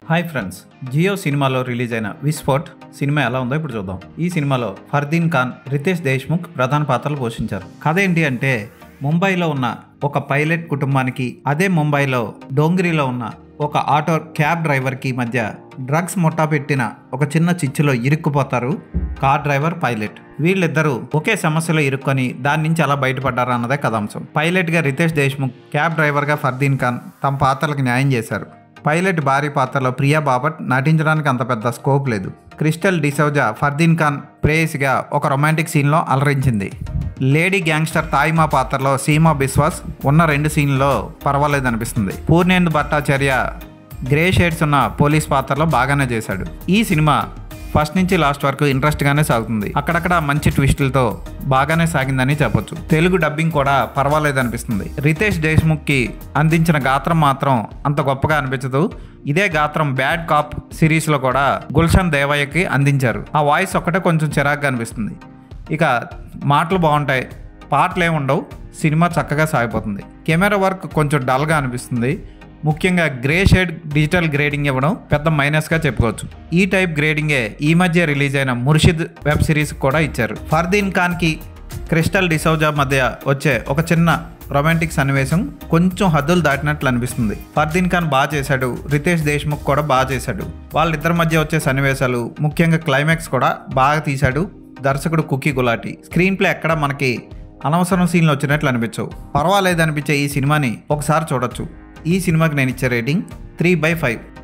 hi friends Jio సినిమాలో release అయిన విస్ఫోట్ cinema ఎలా ఉందో ఇప్పుడు చూద్దాం ఈ సినిమాలో ఫర్దీన్ ఖాన్ రితేష్ దేశ్ముఖ్ ప్రధాన పాత్రలు పోషించారు కథ ఏంటి అంటే ముంబైలో ఉన్న ఒక పైలట్ కుటుంబానికి అదే ముంబైలో డోంగిరిలో ఉన్న ఒక ఆటో క్యాబ్ డ్రైవర్కి మధ్య డ్రగ్స్ ముఠా పెట్టిన ఒక చిన్న చిచ్చులో ఇరుక్కుపోతారు కార్ డ్రైవర్ పైలట్ వీళ్ళిద్దరూ ఒకే సమస్యలో ఇరుక్కొని దాని నుంచి ఎలా బయటపడ్డారు అన్నదే కథాంశం పైలట్గా రితేష్ దేశ్ముఖ్ క్యాబ్ డ్రైవర్గా ఫర్దీన్ ఖాన్ తమ పాత్రలకు న్యాయం చేశారు పైలట్ భారీ పాత్రలో ప్రియా బాబట్ నటించడానికి అంత పెద్ద స్కోప్ లేదు క్రిస్టల్ డిసౌజా ఫర్దీన్ ఖాన్ ప్రేయస్గా ఒక రొమాంటిక్ సీన్లో అలరించింది లేడీ గ్యాంగ్స్టర్ తాయిమా పాత్రలో సీమా బిశ్వాస్ ఉన్న రెండు సీన్లలో పర్వాలేదు అనిపిస్తుంది పూర్ణేందు భట్టాచార్య గ్రే షేడ్స్ ఉన్న పోలీస్ పాత్రలో బాగానే చేశాడు ఈ సినిమా ఫస్ట్ నుంచి లాస్ట్ వరకు ఇంట్రెస్ట్గానే సాగుతుంది అక్కడక్కడ మంచి ట్విస్టులతో బాగానే సాగిందని చెప్పొచ్చు తెలుగు డబ్బింగ్ కూడా పర్వాలేదు అనిపిస్తుంది రితేష్ దేశ్ముఖ్కి అందించిన గాత్రం మాత్రం అంత గొప్పగా అనిపించదు ఇదే గాత్రం బ్యాడ్ కాప్ సిరీస్లో కూడా గుల్షన్ దేవయ్యకి అందించారు ఆ వాయిస్ ఒక్కటే కొంచెం చిరాగ్గా అనిపిస్తుంది ఇక మాటలు బాగుంటాయి పాటలు ఏమి ఉండవు సినిమా చక్కగా సాగిపోతుంది కెమెరా వర్క్ కొంచెం డల్గా అనిపిస్తుంది ముఖ్యంగా గ్రే షేడ్ డిజిటల్ గ్రేడింగ్ ఇవ్వడం పెద్ద మైనస్గా చెప్పుకోవచ్చు ఈ టైప్ గ్రేడింగే ఈ మధ్య రిలీజ్ అయిన ముర్షిద్ వెబ్ సిరీస్ కూడా ఇచ్చారు ఫర్దీన్ ఖాన్కి క్రిస్టల్ డిసౌజా మధ్య వచ్చే ఒక చిన్న రొమాంటిక్ సన్నివేశం కొంచెం హద్దులు దాటినట్లు అనిపిస్తుంది ఫర్దీన్ ఖాన్ బాగా చేశాడు రితేష్ దేశ్ముఖ్ కూడా బాగా చేశాడు వాళ్ళిద్దరి మధ్య వచ్చే సన్నివేశాలు ముఖ్యంగా క్లైమాక్స్ కూడా బాగా తీశాడు దర్శకుడు కుకీ గులాటి స్క్రీన్ ప్లే ఎక్కడ మనకి అనవసరం సీన్లు వచ్చినట్లు అనిపించవు పర్వాలేదు అనిపించే ఈ సినిమాని ఒకసారి చూడొచ్చు ఈ సినిమాకి నేను ఇచ్చే రేటింగ్ త్రీ బై ఫైవ్